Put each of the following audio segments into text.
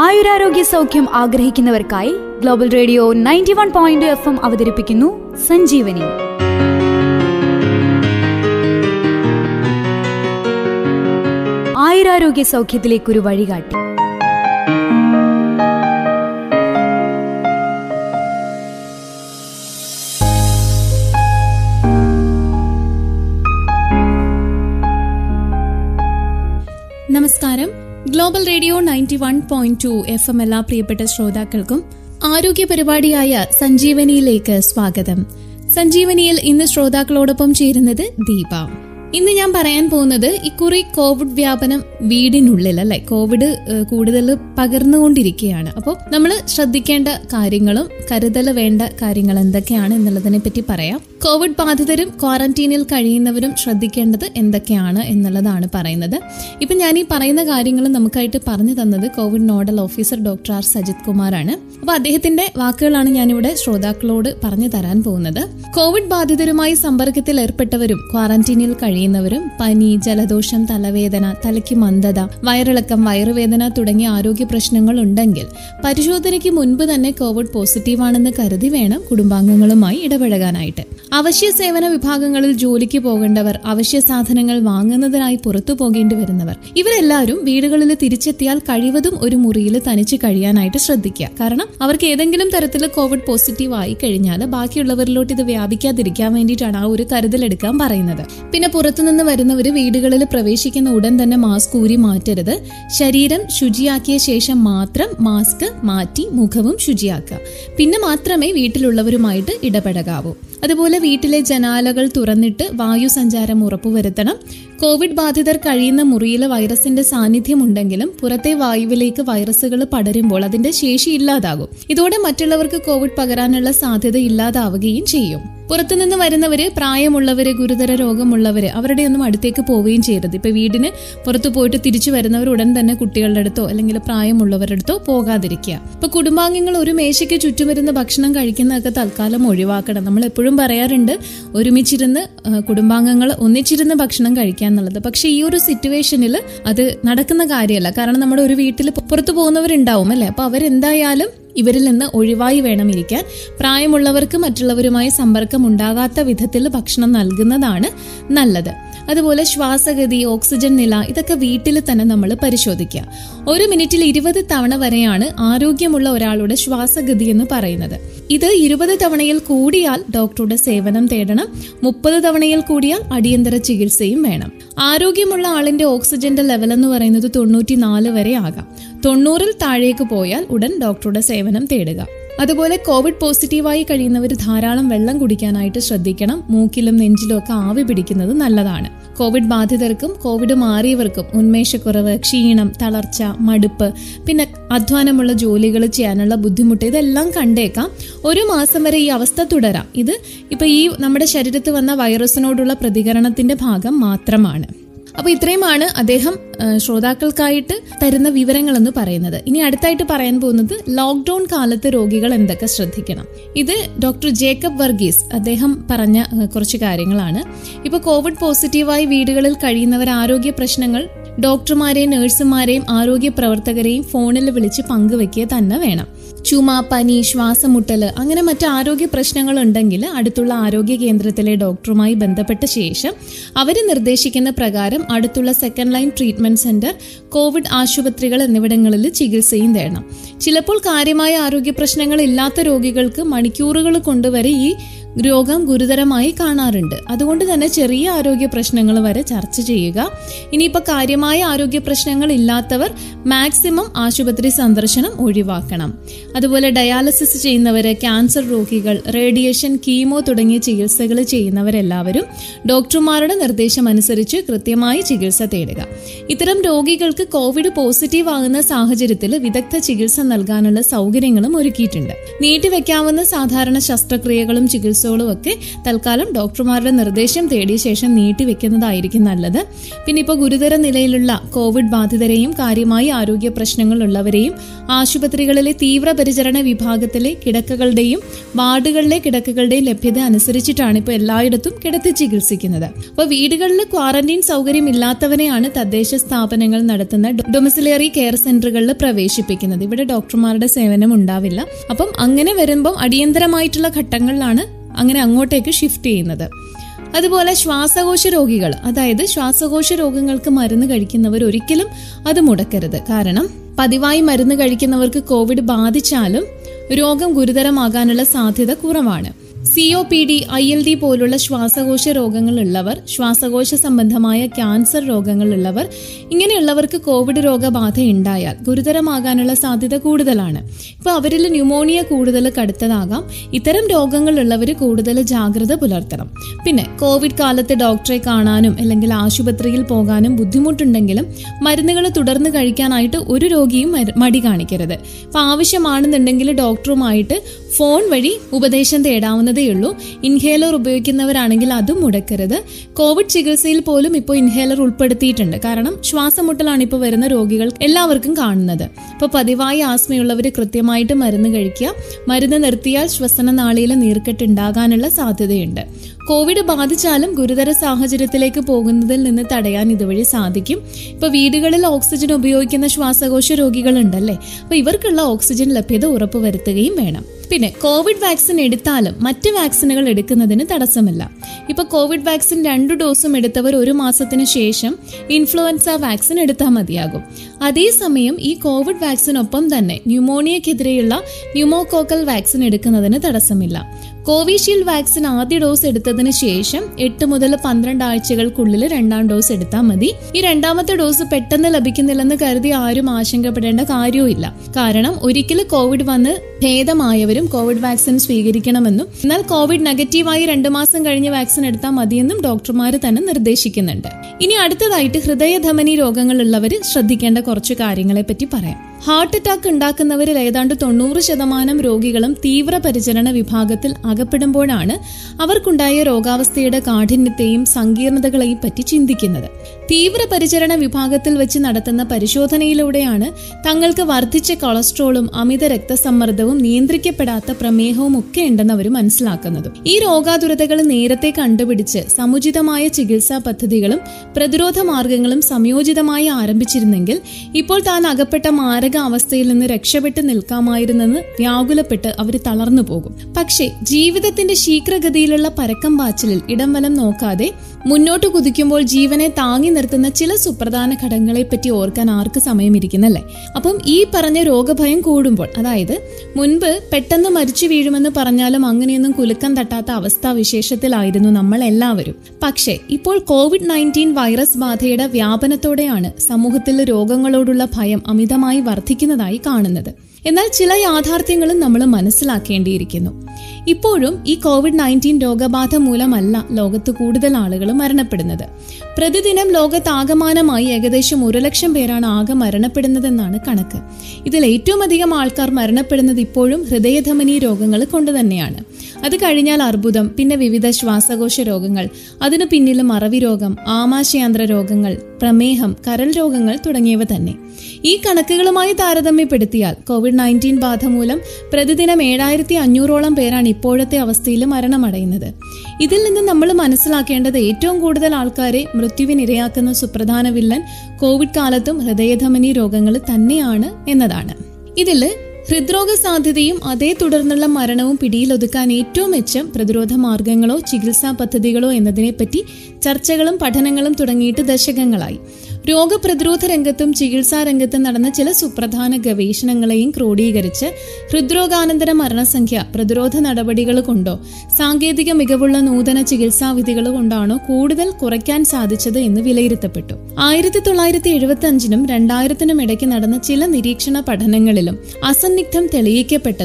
ആയുരാരോഗ്യ സൗഖ്യം ആഗ്രഹിക്കുന്നവർക്കായി global radio ninety one point F M അവതരിപ്പിക്കുന്നു സഞ്ജീവനി ആയുരാരോഗ്യ സൗഖ്യത്തിലേക്കൊരു വഴികാട്ടി നമസ്കാരം global radio ninety one point two F M എല്ലാ പ്രിയപ്പെട്ട ശ്രോതാക്കൾക്കും ആരോഗ്യ പരിപാടിയായ സഞ്ജീവനിയിലേക്ക് സ്വാഗതം സഞ്ജീവനിയിൽ ഇന്ന് ശ്രോതാക്കളോടൊപ്പം ചേരുന്നത് ദീപ ഇന്ന് ഞാൻ പറയാൻ പോകുന്നത് ഇക്കുറി കോവിഡ് വ്യാപനം വീടിനുള്ളിൽ അല്ലെ കോവിഡ് കൂടുതൽ പകർന്നുകൊണ്ടിരിക്കുകയാണ് അപ്പോൾ നമ്മൾ ശ്രദ്ധിക്കേണ്ട കാര്യങ്ങളും കരുതൽ വേണ്ട കാര്യങ്ങൾ എന്തൊക്കെയാണ് എന്നുള്ളതിനെ പറ്റി പറയാം കോവിഡ് ബാധിതരും ക്വാറന്റീനിൽ കഴിയുന്നവരും ശ്രദ്ധിക്കേണ്ടത് എന്തൊക്കെയാണ് എന്നുള്ളതാണ് പറയുന്നത് ഇപ്പൊ ഞാൻ ഈ പറയുന്ന കാര്യങ്ങൾ നമുക്കായിട്ട് പറഞ്ഞു തന്നത് Covid nodal officer doctor R Sajith കുമാറാണ് അപ്പൊ അദ്ദേഹത്തിന്റെ വാക്കുകളാണ് ഞാനിവിടെ ശ്രോതാക്കളോട് പറഞ്ഞു തരാൻ പോകുന്നത് കോവിഡ് ബാധിതരുമായി സമ്പർക്കത്തിൽ ഏർപ്പെട്ടവരും ക്വാറന്റീനിൽ കഴിയുന്നവരും പനി ജലദോഷം തലവേദന തലയ്ക്ക് മന്ദത വയറിളക്കം വയറുവേദന തുടങ്ങിയ ആരോഗ്യ പ്രശ്നങ്ങൾ ഉണ്ടെങ്കിൽ പരിശോധനയ്ക്ക് മുൻപ് തന്നെ കോവിഡ് പോസിറ്റീവാണെന്ന് കരുതി വേണം കുടുംബാംഗങ്ങളുമായി ഇടപഴകാനായിട്ട് അവശ്യ സേവന വിഭാഗങ്ങളിൽ ജോലിക്ക് പോകേണ്ടവർ അവശ്യ സാധനങ്ങൾ വാങ്ങുന്നതിനായി പുറത്തു പോകേണ്ടി വരുന്നവർ ഇവരെല്ലാവരും വീടുകളിൽ തിരിച്ചെത്തിയാൽ കഴിവതും ഒരു മുറിയിൽ തനിച്ച് കഴിയാനായിട്ട് ശ്രദ്ധിക്കുക കാരണം അവർക്ക് ഏതെങ്കിലും തരത്തിൽ കോവിഡ് പോസിറ്റീവ് ആയി കഴിഞ്ഞാൽ ബാക്കിയുള്ളവരിലോട്ട് ഇത് വ്യാപിക്കാതിരിക്കാൻ വേണ്ടിയിട്ടാണ് ആ ഒരു കരുതൽ എടുക്കാൻ പറയുന്നത് പിന്നെ പുറത്തുനിന്ന് വരുന്നവർ വീടുകളിൽ പ്രവേശിക്കുന്ന ഉടൻ തന്നെ മാസ്ക് ഊരി മാറ്റരുത് ശരീരം ശുചിയാക്കിയ ശേഷം മാത്രം മാസ്ക് മാറ്റി മുഖവും ശുചിയാക്കുക പിന്നെ മാത്രമേ വീട്ടിലുള്ളവരുമായിട്ട് ഇടപഴകാവൂ അതുപോലെ വീട്ടിലെ ജനാലകൾ തുറന്നിട്ട് വായു സഞ്ചാരം ഉറപ്പുവരുത്തണം കോവിഡ് ബാധിതർ കഴിയുന്ന മുറിയിൽ വൈറസിന്റെ സാന്നിധ്യം ഉണ്ടെങ്കിലും പുറത്തെ വായുവിലേക്ക് വൈറസുകൾ പടരുമ്പോൾ അതിന്റെ ശേഷി ഇല്ലാതാകും ഇതോടെ മറ്റുള്ളവർക്ക് കോവിഡ് പകരാനുള്ള സാധ്യത ഇല്ലാതാവുകയും ചെയ്യും പുറത്തുനിന്ന് വരുന്നവര് പ്രായമുള്ളവര് ഗുരുതര രോഗമുള്ളവര് അവരുടെ ഒന്നും അടുത്തേക്ക് പോവുകയും ചെയ്യരുത് ഇപ്പൊ വീടിന് പുറത്തു പോയിട്ട് തിരിച്ചു വരുന്നവർ ഉടൻ തന്നെ കുട്ടികളുടെ അടുത്തോ അല്ലെങ്കിൽ പ്രായമുള്ളവരുടെ അടുത്തോ പോകാതിരിക്കുക ഇപ്പൊ കുടുംബാംഗങ്ങൾ ഒരു മേശയ്ക്ക് ചുറ്റുമിരുന്ന് ഭക്ഷണം കഴിക്കുന്നതൊക്കെ തൽക്കാലം ഒഴിവാക്കണം നമ്മൾ എപ്പോഴും പറയാറുണ്ട് ഒരുമിച്ചിരുന്ന് കുടുംബാംഗങ്ങൾ ഒന്നിച്ചിരുന്ന് ഭക്ഷണം കഴിക്കുക എന്നുള്ളത് പക്ഷെ ഈ ഒരു സിറ്റുവേഷനിൽ അത് നടക്കുന്ന കാര്യമല്ല കാരണം നമ്മുടെ ഒരു വീട്ടിൽ പുറത്തു പോകുന്നവരുണ്ടാവും അല്ലെ അപ്പൊ അവരെന്തായാലും ഇവരിൽ നിന്ന് ഒഴിവായി വേണം ഇരിക്കാൻ പ്രായമുള്ളവർക്ക് മറ്റുള്ളവരുമായി സമ്പർക്കം ഉണ്ടാകാത്ത വിധത്തിൽ ഭക്ഷണം നൽകുന്നതാണ് നല്ലത് അതുപോലെ ശ്വാസഗതി ഓക്സിജൻ നില ഇതൊക്കെ വീട്ടിൽ തന്നെ നമ്മൾ പരിശോധിക്കുക ഒരു മിനിറ്റിൽ ഇരുപത് തവണ വരെയാണ് ആരോഗ്യമുള്ള ഒരാളുടെ ശ്വാസഗതി എന്ന് പറയുന്നത് ഇത് ഇരുപത് തവണയിൽ കൂടിയാൽ ഡോക്ടറുടെ സേവനം തേടണം മുപ്പത് തവണയിൽ കൂടിയാൽ അടിയന്തര ചികിത്സയും വേണം ആരോഗ്യമുള്ള ആളിന്റെ ഓക്സിജന്റെ ലെവൽ എന്ന് പറയുന്നത് തൊണ്ണൂറ്റിനാല് വരെ ആകാം തൊണ്ണൂറിൽ താഴേക്ക് പോയാൽ ഉടൻ ഡോക്ടറുടെ സേവനം തേടുക അതുപോലെ കോവിഡ് പോസിറ്റീവായി കഴിയുന്നവർ ധാരാളം വെള്ളം കുടിക്കാനായിട്ട് ശ്രദ്ധിക്കണം മൂക്കിലും നെഞ്ചിലും ഒക്കെ ആവി പിടിക്കുന്നത് നല്ലതാണ് കോവിഡ് ബാധിതർക്കും കോവിഡ് മാറിയവർക്കും ഉന്മേഷക്കുറവ് ക്ഷീണം തളർച്ച മടുപ്പ് പിന്നെ അധ്വാനമുള്ള ജോലികൾ ചെയ്യാനുള്ള ബുദ്ധിമുട്ട് ഇതെല്ലാം കണ്ടേക്കാം ഒരു മാസം വരെ ഈ അവസ്ഥ തുടരാം ഇത് ഇപ്പൊ ഈ നമ്മുടെ ശരീരത്ത് വന്ന വൈറസിനോടുള്ള പ്രതികരണത്തിന്റെ ഭാഗം മാത്രമാണ് അപ്പൊ ഇത്രയുമാണ് അദ്ദേഹം ശ്രോതാക്കൾക്കായിട്ട് തരുന്ന വിവരങ്ങൾ എന്ന് പറയുന്നത് ഇനി അടുത്തായിട്ട് പറയാൻ പോകുന്നത് ലോക്ക്ഡൌൺ കാലത്ത് രോഗികൾ എന്തൊക്കെ ശ്രദ്ധിക്കണം ഇത് ഡോക്ടർ ജേക്കബ് വർഗീസ് അദ്ദേഹം പറഞ്ഞ കുറച്ച് കാര്യങ്ങളാണ് ഇപ്പൊ കോവിഡ് പോസിറ്റീവായി വീടുകളിൽ കഴിയുന്നവർ ആരോഗ്യ പ്രശ്നങ്ങൾ ഡോക്ടർമാരെയും നഴ്സുമാരെയും ആരോഗ്യ പ്രവർത്തകരെയും ഫോണിൽ വിളിച്ച് പങ്കുവെക്കുക തന്നെ വേണം ചുമ പനി ശ്വാസമുട്ടല് അങ്ങനെ മറ്റു ആരോഗ്യ പ്രശ്നങ്ങൾ ഉണ്ടെങ്കിൽ അടുത്തുള്ള ആരോഗ്യ കേന്ദ്രത്തിലെ ഡോക്ടറുമായി ബന്ധപ്പെട്ട ശേഷം അവർ നിർദ്ദേശിക്കുന്ന പ്രകാരം അടുത്തുള്ള second line treatment centre Covid ആശുപത്രികൾ എന്നിവിടങ്ങളിൽ ചികിത്സയും തേടണം ചിലപ്പോൾ കാര്യമായ ആരോഗ്യ പ്രശ്നങ്ങൾ ഇല്ലാത്ത രോഗികൾക്ക് മണിക്കൂറുകൾ കൊണ്ടുവരെ ഈ രോഗം ഗുരുതരമായി കാണാറുണ്ട് അതുകൊണ്ട് തന്നെ ചെറിയ ആരോഗ്യ പ്രശ്നങ്ങൾ വരെ ചർച്ച ചെയ്യുക ഇനിയിപ്പോൾ കാര്യമായ ആരോഗ്യ പ്രശ്നങ്ങൾ ഇല്ലാത്തവർ മാക്സിമം ആശുപത്രി സന്ദർശനം ഒഴിവാക്കണം അതുപോലെ ഡയാലിസിസ് ചെയ്യുന്നവര് ക്യാൻസർ രോഗികൾ റേഡിയേഷൻ കീമോ തുടങ്ങിയ ചികിത്സകൾ ചെയ്യുന്നവരെല്ലാവരും ഡോക്ടർമാരുടെ നിർദ്ദേശം അനുസരിച്ച് കൃത്യമായി ചികിത്സ തേടുക ഇത്തരം രോഗികൾക്ക് കോവിഡ് പോസിറ്റീവ് ആകുന്ന സാഹചര്യത്തിൽ വിദഗ്ധ ചികിത്സ നൽകാനുള്ള സൗകര്യങ്ങളും ഒരുക്കിയിട്ടുണ്ട് നീട്ടിവെക്കാവുന്ന സാധാരണ ശസ്ത്രക്രിയകളും ചികിത്സ ചികിത്സകളും ഒക്കെ തൽക്കാലം ഡോക്ടർമാരുടെ നിർദ്ദേശം തേടിയ ശേഷം നീട്ടിവെക്കുന്നതായിരിക്കും നല്ലത് പിന്നെ ഇപ്പോൾ ഗുരുതര നിലയിലുള്ള കോവിഡ് ബാധിതരെയും കാര്യമായി ആരോഗ്യ പ്രശ്നങ്ങളുള്ളവരെയും ആശുപത്രികളിലെ തീവ്രപരിചരണ വിഭാഗത്തിലെ കിടക്കകളുടെയും വാർഡുകളിലെ കിടക്കകളുടെയും ലഭ്യത അനുസരിച്ചിട്ടാണ് ഇപ്പോൾ എല്ലായിടത്തും കിടത്തി ചികിത്സിക്കുന്നത് അപ്പോൾ വീടുകളിൽ ക്വാറന്റൈൻ സൗകര്യം ഇല്ലാത്തവരെയാണ് തദ്ദേശ സ്ഥാപനങ്ങൾ നടത്തുന്ന ഡൊമിസിലറി കെയർ സെന്ററുകളിൽ പ്രവേശിപ്പിക്കുന്നത് ഇവിടെ ഡോക്ടർമാരുടെ സേവനം ഉണ്ടാവില്ല അപ്പം അങ്ങനെ വരുമ്പം അടിയന്തരമായിട്ടുള്ള ഘട്ടങ്ങളിലാണ് അങ്ങനെ അങ്ങോട്ടേക്ക് ഷിഫ്റ്റ് ചെയ്യുന്നത് അതുപോലെ ശ്വാസകോശ രോഗികൾ അതായത് ശ്വാസകോശ രോഗങ്ങൾക്ക് മരുന്ന് കഴിക്കുന്നവർ ഒരിക്കലും അത് മുടക്കരുത് കാരണം പതിവായി മരുന്ന് കഴിക്കുന്നവർക്ക് കോവിഡ് ബാധിച്ചാലും രോഗം ഗുരുതരമാകാനുള്ള സാധ്യത കുറവാണ് C O P D I L D പോലുള്ള ശ്വാസകോശ രോഗങ്ങളുള്ളവർ ശ്വാസകോശ സംബന്ധമായ ക്യാൻസർ രോഗങ്ങളുള്ളവർ ഇങ്ങനെയുള്ളവർക്ക് കോവിഡ് രോഗബാധ ഉണ്ടായാൽ ഗുരുതരമാകാനുള്ള സാധ്യത കൂടുതലാണ് ഇപ്പൊ അവരിൽ ന്യൂമോണിയ കൂടുതൽ കടുത്തതാകാം ഇത്തരം രോഗങ്ങളുള്ളവർ കൂടുതൽ ജാഗ്രത പുലർത്തണം പിന്നെ കോവിഡ് കാലത്ത് ഡോക്ടറെ കാണാനും അല്ലെങ്കിൽ ആശുപത്രിയിൽ പോകാനും ബുദ്ധിമുട്ടുണ്ടെങ്കിലും മരുന്നുകൾ തുടർന്ന് കഴിക്കാനായിട്ട് ഒരു രോഗിയും മടി കാണിക്കരുത് അപ്പൊ ആവശ്യമാണെന്നുണ്ടെങ്കിൽ ഡോക്ടറുമായിട്ട് ഫോൺ വഴി ഉപദേശം തേടാവുന്നതേ ഉള്ളൂ ഇൻഹേലർ ഉപയോഗിക്കുന്നവരാണെങ്കിൽ അതും മുടക്കരുത് കോവിഡ് ചികിത്സയിൽ പോലും ഇപ്പോൾ ഇൻഹേലർ ഉൾപ്പെടുത്തിയിട്ടുണ്ട് കാരണം ശ്വാസമുട്ടലാണ് ഇപ്പോൾ വരുന്ന രോഗികൾ എല്ലാവർക്കും കാണുന്നത് ഇപ്പോൾ പതിവായി ആസ്മയുള്ളവർ കൃത്യമായിട്ട് മരുന്ന് കഴിക്കുക മരുന്ന് നിർത്തിയാൽ ശ്വസന നാളിയിൽ നീർക്കെട്ട് ഉണ്ടാകാനുള്ള സാധ്യതയുണ്ട് കോവിഡ് ബാധിച്ചാലും ഗുരുതര സാഹചര്യത്തിലേക്ക് പോകുന്നതിൽ നിന്ന് തടയാൻ ഇതുവഴി സാധിക്കും ഇപ്പൊ വീടുകളിൽ ഓക്സിജൻ ഉപയോഗിക്കുന്ന ശ്വാസകോശ രോഗികളുണ്ടല്ലേ അപ്പൊ ഇവർക്കുള്ള ഓക്സിജൻ ലഭ്യത ഉറപ്പുവരുത്തുകയും വേണം പിന്നെ കോവിഡ് വാക്സിൻ എടുത്താലും മറ്റ് വാക്സിനുകൾ എടുക്കുന്നതിന് തടസ്സമില്ല ഇപ്പൊ കോവിഡ് വാക്സിൻ രണ്ടു ഡോസും എടുത്തവർ ഒരു മാസത്തിന് ശേഷം ഇൻഫ്ലുവൻസ വാക്സിൻ എടുത്താൽ മതിയാകും അതേസമയം ഈ കോവിഡ് വാക്സിനൊപ്പം തന്നെ ന്യൂമോണിയക്കെതിരെയുള്ള ന്യൂമോകോക്കൽ വാക്സിൻ എടുക്കുന്നതിന് തടസ്സമില്ല കോവിഷീൽഡ് വാക്സിൻ ആദ്യ ഡോസ് എടുത്തതിന് ശേഷം എട്ട് മുതൽ പന്ത്രണ്ട് ആഴ്ചകൾക്കുള്ളിൽ രണ്ടാം ഡോസ് എടുത്താൽ മതി ഈ രണ്ടാമത്തെ ഡോസ് പെട്ടെന്ന് ലഭിക്കുന്നില്ലെന്ന് കരുതി ആരും ആശങ്കപ്പെടേണ്ട കാര്യവുമില്ല കാരണം ഒരിക്കലും കോവിഡ് വന്ന് ഭേദമായവരും കോവിഡ് വാക്സിൻ സ്വീകരിക്കണമെന്നും എന്നാൽ കോവിഡ് നെഗറ്റീവായി രണ്ടു മാസം കഴിഞ്ഞ് വാക്സിൻ എടുത്താൽ മതിയെന്നും ഡോക്ടർമാർ തന്നെ നിർദ്ദേശിക്കുന്നുണ്ട് ഇനി അടുത്തതായിട്ട് ഹൃദയധമനി രോഗങ്ങളുള്ളവർ ശ്രദ്ധിക്കേണ്ട കുറച്ച് കാര്യങ്ങളെ പറ്റി പറയാം ഹാർട്ട് അറ്റാക്ക് ഉണ്ടാക്കുന്നവരിൽ ഏതാണ്ട് തൊണ്ണൂറ് ശതമാനം രോഗികളും തീവ്രപരിചരണ വിഭാഗത്തിൽ അകപ്പെടുമ്പോഴാണ് അവർക്കുണ്ടായ രോഗാവസ്ഥയുടെ കാഠിന്യത്തെയും സങ്കീർണതകളെയും പറ്റി ചിന്തിക്കുന്നത് തീവ്രപരിചരണ വിഭാഗത്തിൽ വെച്ച് നടത്തുന്ന പരിശോധനയിലൂടെയാണ് തങ്ങൾക്ക് വർദ്ധിച്ച കൊളസ്ട്രോളും അമിത രക്തസമ്മർദ്ദവും നിയന്ത്രിക്കപ്പെടാത്ത പ്രമേഹവും ഒക്കെ ഉണ്ടെന്ന് അവർ മനസ്സിലാക്കുന്നത് ഈ രോഗാതുരതകൾ നേരത്തെ കണ്ടുപിടിച്ച് സമുചിതമായ ചികിത്സാ പദ്ധതികളും പ്രതിരോധ മാർഗങ്ങളും സംയോജിതമായി ആരംഭിച്ചിരുന്നെങ്കിൽ ഇപ്പോൾ താൻ അകപ്പെട്ട മാരക അവസ്ഥയിൽ നിന്ന് രക്ഷപ്പെട്ട് നിൽക്കാമായിരുന്നെന്ന് വ്യാകുലപ്പെട്ട് അവർ തളർന്നു പോകും പക്ഷേ ജീവിതത്തിന്റെ ശീഘ്രഗതിയിലുള്ള പരക്കം പാച്ചിലിൽ ഇടം വലം നോക്കാതെ മുന്നോട്ട് കുതിക്കുമ്പോൾ ജീവനെ താങ്ങി നിർത്തുന്ന ചില സുപ്രധാന ഘടകങ്ങളെ പറ്റി ഓർക്കാൻ ആർക്ക് സമയമിരിക്കുന്നല്ലേ അപ്പം ഈ പറഞ്ഞ രോഗഭയം കൂടുമ്പോൾ അതായത് മുൻപ് പെട്ടെന്ന് മരിച്ചു വീഴുമെന്ന് പറഞ്ഞാലും അങ്ങനെയൊന്നും കുലുക്കം തട്ടാത്ത അവസ്ഥാവിശേഷത്തിലായിരുന്നു നമ്മൾ എല്ലാവരും പക്ഷേ ഇപ്പോൾ കോവിഡ് നയൻറ്റീൻ വൈറസ് ബാധയുടെ വ്യാപനത്തോടെയാണ് സമൂഹത്തിൽ രോഗങ്ങളോടുള്ള ഭയം അമിതമായി വർദ്ധിക്കുന്നതായി കാണുന്നത് എന്നാൽ ചില യാഥാർത്ഥ്യങ്ങളും നമ്മൾ മനസ്സിലാക്കേണ്ടിയിരിക്കുന്നു ഇപ്പോഴും ഈ കോവിഡ് നയൻറ്റീൻ രോഗബാധ മൂലമല്ല ലോകത്ത് കൂടുതൽ ആളുകൾ മരണപ്പെടുന്നത് പ്രതിദിനം ലോകത്താകമാനമായി ഏകദേശം ഒരു ലക്ഷം പേരാണ് ആകെ മരണപ്പെടുന്നതെന്നാണ് കണക്ക് ഇതിൽ ഏറ്റവും അധികം ആൾക്കാർ മരണപ്പെടുന്നത് ഇപ്പോഴും ഹൃദയധമനി രോഗങ്ങൾ കൊണ്ട് തന്നെയാണ് അത് കഴിഞ്ഞാൽ അർബുദം പിന്നെ വിവിധ ശ്വാസകോശ രോഗങ്ങൾ അതിനു പിന്നിൽ മറവി രോഗം ആമാശയാന്ത്ര രോഗങ്ങൾ പ്രമേഹം കരൾ രോഗങ്ങൾ തുടങ്ങിയവ തന്നെ ഈ കണക്കുകളുമായി താരതമ്യപ്പെടുത്തിയാൽ കോവിഡ് നയൻറ്റീൻ ബാധ മൂലം പ്രതിദിനം ഏഴായിരത്തി അഞ്ഞൂറോളം പേരാണ് ഇപ്പോഴത്തെ അവസ്ഥയിൽ മരണമടയുന്നത് ഇതിൽ നിന്ന് നമ്മൾ മനസ്സിലാക്കേണ്ടത് ഏറ്റവും കൂടുതൽ ആൾക്കാരെ മൃത്യുവിനിരയാക്കുന്ന സുപ്രധാന വില്ലൻ കോവിഡ് കാലത്തും ഹൃദയധമനി രോഗങ്ങൾ തന്നെയാണ് എന്നതാണ് ഇതില് ഹൃദ്രോഗ സാധ്യതയും അതേ തുടർന്നുള്ള മരണവും പിടിയിലൊതുക്കാൻ ഏറ്റവും മെച്ചം പ്രതിരോധ മാർഗങ്ങളോ ചികിത്സാ പദ്ധതികളോ എന്നതിനെപ്പറ്റി ചർച്ചകളും പഠനങ്ങളും തുടങ്ങിയിട്ട് ദശകങ്ങളായി രോഗപ്രതിരോധ രംഗത്തും ചികിത്സാ രംഗത്തും നടന്ന ചില സുപ്രധാന ഗവേഷണങ്ങളെയും ക്രോഡീകരിച്ച് ഹൃദ്രോഗാനന്തര മരണസംഖ്യ പ്രതിരോധ നടപടികൾ കൊണ്ടോ സാങ്കേതിക മികവുള്ള നൂതന ചികിത്സാ വിധികൾ കൊണ്ടാണോ കൂടുതൽ കുറയ്ക്കാൻ സാധിച്ചത് എന്ന് വിലയിരുത്തപ്പെട്ടു ആയിരത്തി തൊള്ളായിരത്തി എഴുപത്തി അഞ്ചിനും രണ്ടായിരത്തിനും ഇടയ്ക്ക് നടന്ന ചില നിരീക്ഷണ പഠനങ്ങളിലും അസന്നിഗ്ധം തെളിയിക്കപ്പെട്ടത്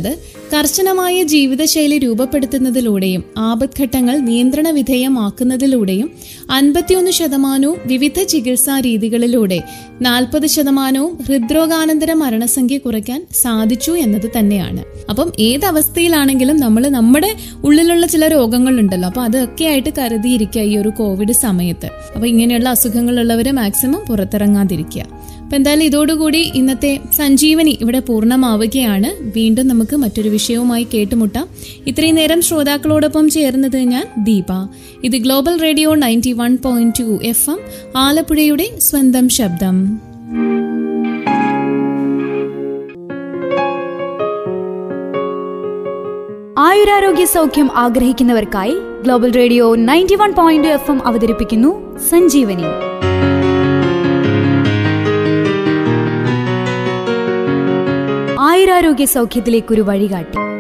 കർശനമായ ജീവിതശൈലി രൂപപ്പെടുത്തുന്നതിലൂടെയും ആപത്ഘട്ടങ്ങൾ നിയന്ത്രണ വിധേയമാക്കുന്നതിലൂടെയും അൻപത്തിയൊന്ന് ശതമാനവും വിവിധ ചികിത്സാ രീതികളിലൂടെ നാൽപ്പത് ശതമാനവും ഹൃദ്രോഗാനന്തര മരണസംഖ്യ കുറയ്ക്കാൻ സാധിച്ചു എന്നത് തന്നെയാണ് അപ്പം ഏത് അവസ്ഥയിലാണെങ്കിലും നമ്മൾ നമ്മുടെ ഉള്ളിലുള്ള ചില രോഗങ്ങളുണ്ടല്ലോ അപ്പൊ അതൊക്കെ ആയിട്ട് കരുതിയിരിക്കുക ഈ ഒരു കോവിഡ് സമയത്ത് അപ്പൊ ഇങ്ങനെയുള്ള അസുഖങ്ങളുള്ളവര് മാക്സിമം പുറത്തിറങ്ങാതിരിക്കുക അപ്പൊ എന്തായാലും ഇതോടുകൂടി ഇന്നത്തെ സഞ്ജീവനി ഇവിടെ പൂർണ്ണമാവുകയാണ് വീണ്ടും നമുക്ക് മറ്റൊരു വിഷയവുമായി കേട്ടുമുട്ടാം ഇത്രയും നേരം ശ്രോതാക്കളോടൊപ്പം ചേർന്നത് ഞാൻ ദീപ ഇത് global radio ninety one point two F M ആലപ്പുഴയുടെ സ്വന്തം ശബ്ദം ആയുരാരോഗ്യ സൗഖ്യം ആഗ്രഹിക്കുന്നവർക്കായി global radio ninety one point F M അവതരിപ്പിക്കുന്നു സഞ്ജീവനി ആയുരാരോഗ്യ സൗഖ്യത്തിലേക്കൊരു വഴികാട്ടി